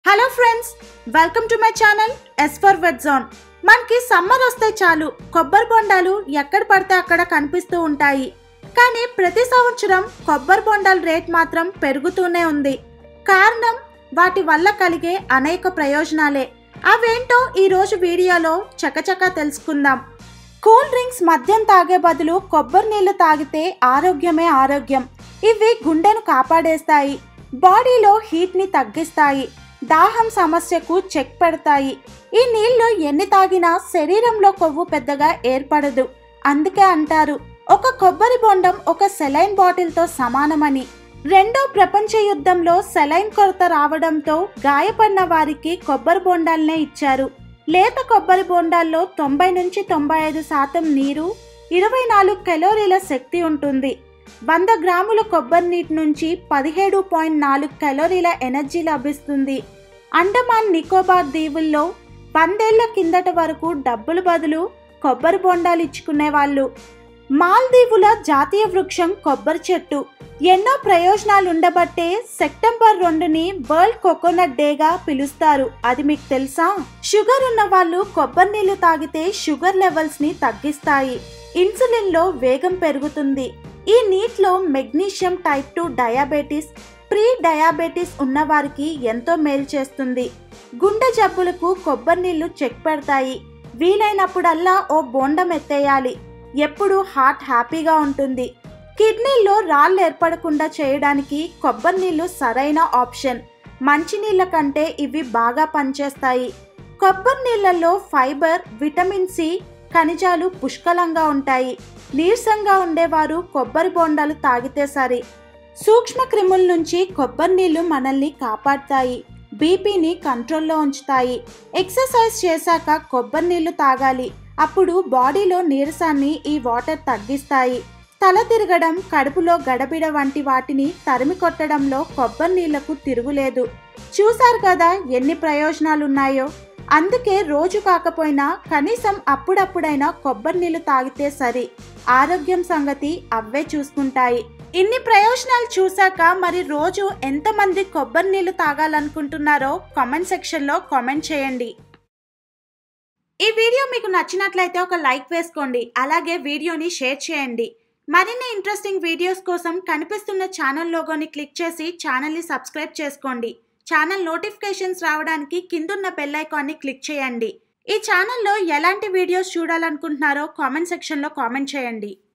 hello friends welcome to my channel S for wet zone మనకి summer వస్తే చాలు కొబ్బరి బొండాలు ఎక్కడ పడితే అక్కడ కనిపిస్తూ ఉంటాయి కానీ ప్రతి సంవత్సరం కొబ్బరి బొండాల రేట్ మాత్రం పెరుగుతూనే ఉంది కారణం వాటి వల్ల కలిగే అనేక ప్రయోజనాలే అవేంటో ఈ రోజు వీడియోలో చకచకా తెలుసుకుందాం కూల్ డ్రింక్స్ మద్యం తాగే బదులు కొబ్బరి నీళ్లు తాగితే ఆరోగ్యమే ఆరోగ్యం ఇవి గుండెను కాపాడేస్తాయి బాడీలో హీట్ని తగ్గిస్తాయి దాహం సమస్యకు చెక్ పెడతాయి ఈ నీళ్లు ఎన్ని తాగినా శరీరంలో కొవ్వు పెద్దగా ఏర్పడదు అందుకే అంటారు ఒక కొబ్బరి బొండం ఒక సెలైన్ బాటిల్తో సమానమని రెండో ప్రపంచ యుద్ధంలో సెలైన్ కొరత రావడంతో గాయపడిన వారికి కొబ్బరి బొండాలనే ఇచ్చారు లేత కొబ్బరి బొండాల్లో తొంభై నుంచి తొంభై ఐదు శాతం నీరు ఇరవై నాలుగు కెలోరీల శక్తి ఉంటుంది వంద గ్రాముల కొబ్బరి నీటి నుంచి పదిహేడు పాయింట్ నాలుగు కెలోరీల ఎనర్జీ లభిస్తుంది అండమాన్ నికోబార్ దీవుల్లో వందేళ్ల కిందట వరకు డబ్బులు బదులు కొబ్బరి బొండాలు ఇచ్చుకునేవాళ్ళు మాల్దీవుల జాతీయ వృక్షం కొబ్బరి చెట్టు ఎన్నో ప్రయోజనాలు ఉండబట్టే సెప్టెంబర్ రెండుని వరల్డ్ కోకోనట్ డేగా పిలుస్తారు అది మీకు తెలుసా షుగర్ ఉన్న వాళ్ళు కొబ్బరి నీళ్లు తాగితే షుగర్ లెవెల్స్ ని తగ్గిస్తాయి ఇన్సులిన్ లో వేగం పెరుగుతుంది ఈ నీటిలో magnesium type two diabetes pre diabetes ఉన్నవారికి ఎంతో మేలు చేస్తుంది గుండె జబ్బులకు కొబ్బరి నీళ్లు చెక్ పెడతాయి వీలైనప్పుడల్లా ఓ బోండం ఎత్తేయాలి ఎప్పుడు హార్ట్ హ్యాపీగా ఉంటుంది కిడ్నీల్లో రాళ్ళు ఏర్పడకుండా చేయడానికి కొబ్బరి నీళ్లు సరైన ఆప్షన్ మంచినీళ్ళ కంటే ఇవి బాగా పనిచేస్తాయి కొబ్బరి నీళ్ళల్లో ఫైబర్ విటమిన్ సి ఖనిజాలు పుష్కలంగా ఉంటాయి నీరసంగా ఉండేవారు కొబ్బరి బొండాలు తాగితే సరి సూక్ష్మ క్రిముల నుంచి కొబ్బరి నీళ్లు మనల్ని కాపాడుతాయి బీపీని కంట్రోల్లో ఉంచుతాయి ఎక్సర్సైజ్ చేశాక కొబ్బరి నీళ్లు తాగాలి అప్పుడు బాడీలో నీరసాన్ని ఈ వాటర్ తగ్గిస్తాయి తల తిరగడం కడుపులో గడబిడ వంటి వాటిని తరిమి కొట్టడంలో కొబ్బరి నీళ్లకు తిరుగులేదు చూశారు కదా ఎన్ని ప్రయోజనాలున్నాయో అందుకే రోజు కాకపోయినా కనీసం అప్పుడప్పుడైనా కొబ్బరి నీళ్లు తాగితే సరి ఆరోగ్యం సంగతి అవే చూసుకుంటాయి ఇన్ని ప్రయోజనాలు చూశాక మరి రోజు ఎంతమంది కొబ్బరి నీళ్లు తాగాలనుకుంటున్నారో కామెంట్ సెక్షన్లో కామెంట్ చేయండి ఈ వీడియో మీకు నచ్చినట్లయితే ఒక లైక్ వేసుకోండి అలాగే వీడియోని షేర్ చేయండి మరిన్ని ఇంట్రెస్టింగ్ వీడియోస్ కోసం కనిపిస్తున్న ఛానల్ లోగోని క్లిక్ చేసి ఛానల్ని సబ్స్క్రైబ్ చేసుకోండి ఛానల్ నోటిఫికేషన్స్ రావడానికి కిందున్న బెల్ ఐకాన్ని క్లిక్ చేయండి ఈ ఛానల్లో ఎలాంటి వీడియోస్ చూడాలనుకుంటున్నారో కామెంట్ సెక్షన్లో కామెంట్ చేయండి